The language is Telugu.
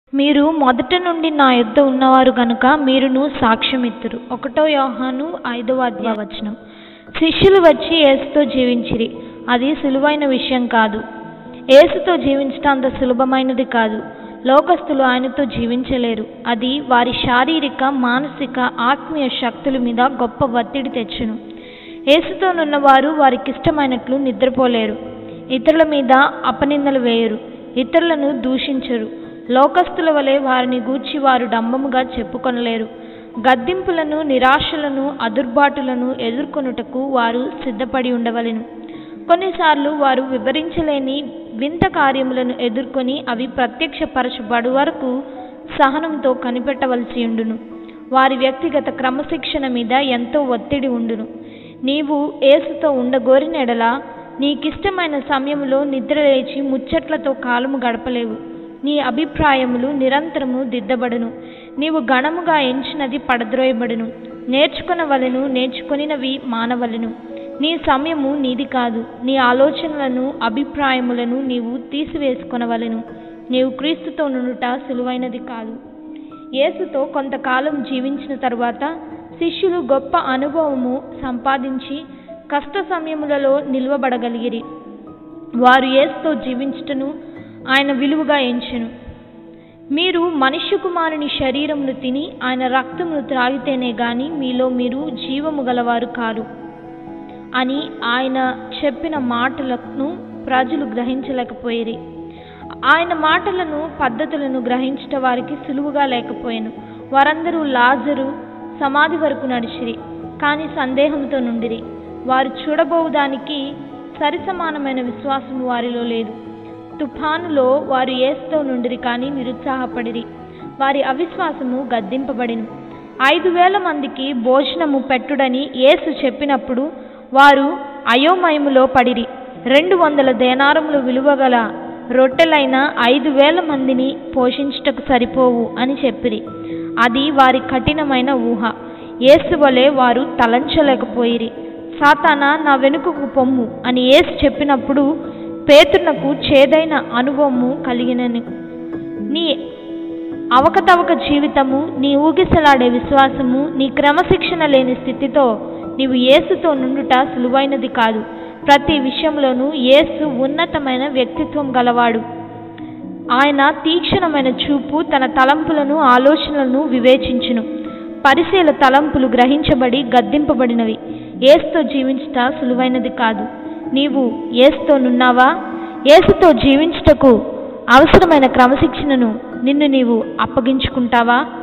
మీరు మొదట నుండి నా యొద్ద ఉన్నవారు గనుక మీరును సాక్ష్యమిత్తురు ఒకటో యోహాను ఐదవ అధ్యాయ వచనం శిష్యులు వచ్చి యేసుతో జీవించిరి అది సులువైన విషయం కాదు యేసుతో జీవించటం అంత సులభమైనది కాదు లోకస్తులు ఆయనతో జీవించలేరు అది వారి శారీరక మానసిక ఆత్మీయ శక్తుల మీద గొప్ప ఒత్తిడి తెచ్చును యేసుతోనున్న వారు వారికి ఇష్టమైనట్లు నిద్రపోలేరు ఇతరుల మీద అపనిందలు వేయరు ఇతరులను దూషించరు లోకస్తుల వలె వారిని గూర్చి వారు డంబముగా చెప్పుకొనలేరు గద్దింపులను నిరాశలను అదుర్బాటులను ఎదుర్కొనుటకు వారు సిద్ధపడి ఉండవలెను కొన్నిసార్లు వారు వివరించలేని వింత కార్యములను ఎదుర్కొని అవి ప్రత్యక్షపరచబడు వరకు సహనంతో కనిపెట్టవలసి ఉండును వారి వ్యక్తిగత క్రమశిక్షణ మీద ఎంతో ఒత్తిడి ఉండును నీవు ఏసుతో ఉండగోరిన ఎడల నీకిష్టమైన సమయంలో నిద్రలేచి ముచ్చట్లతో కాలము గడపలేవు నీ అభిప్రాయములు నిరంతరము దిద్దబడును నీవు గణముగా ఎంచినది పడద్రోయబడును నేర్చుకునవలెను నేర్చుకొనినవి మానవలెను నీ సమయము నీది కాదు నీ ఆలోచనలను అభిప్రాయములను నీవు తీసివేసుకొనవలెను నీవు క్రీస్తుతో నుండుట సులువైనది కాదు యేసుతో కొంతకాలం జీవించిన తరువాత శిష్యులు గొప్ప అనుభవము సంపాదించి కష్ట సమయములలో నిలువబడగలిగిరి వారు యేసుతో జీవించుటను ఆయన విలువగా ఎంచెను మీరు మనుష్య కుమారుని శరీరమును తిని ఆయన రక్తమును త్రాగితేనే గాని మీలో మీరు జీవము గలవారు కారు అని ఆయన చెప్పిన మాటలను ప్రజలు గ్రహించలేకపోయేరి ఆయన మాటలను పద్ధతులను గ్రహించట వారికి సులువుగా లేకపోయాను వారందరూ లాజరు సమాధి వరకు నడిచిరి కానీ సందేహంతో నుండిరి వారు చూడబోవుదానికి సరిసమానమైన విశ్వాసము వారిలో లేదు తుఫానులో వారు ఏసుతో నుండిరి కానీ నిరుత్సాహపడిరి వారి అవిశ్వాసము గద్దింపబడిను ఐదు వేల మందికి భోజనము పెట్టుడని యేసు చెప్పినప్పుడు వారు అయోమయములో పడిరి రెండు వందల దేనారములు విలువగల రొట్టెలైన ఐదు వేల మందిని పోషించుటకు సరిపోవు అని చెప్పిరి అది వారి కఠినమైన ఊహ యేసు వలె వారు తలంచలేకపోయిరి సాతాన నా వెనుకకు పొమ్ము అని యేసు చెప్పినప్పుడు పేతునకు చేదైన అనుభవము కలిగినను నీ అవకతవక జీవితము నీ ఊగిసలాడే విశ్వాసము నీ క్రమశిక్షణ లేని స్థితితో నీవు యేసుతో నుండుట సులువైనది కాదు ప్రతి విషయంలోనూ యేసు ఉన్నతమైన వ్యక్తిత్వం గలవాడు ఆయన తీక్షణమైన చూపు తన తలంపులను ఆలోచనలను వివేచించును పరిశీల తలంపులు గ్రహించబడి గద్దింపబడినవి ఏసుతో జీవించుట సులువైనది కాదు నీవు ఏసుతో నున్నావా ఏసుతో జీవించుటకు అవసరమైన క్రమశిక్షణను నిన్ను నీవు అప్పగించుకుంటావా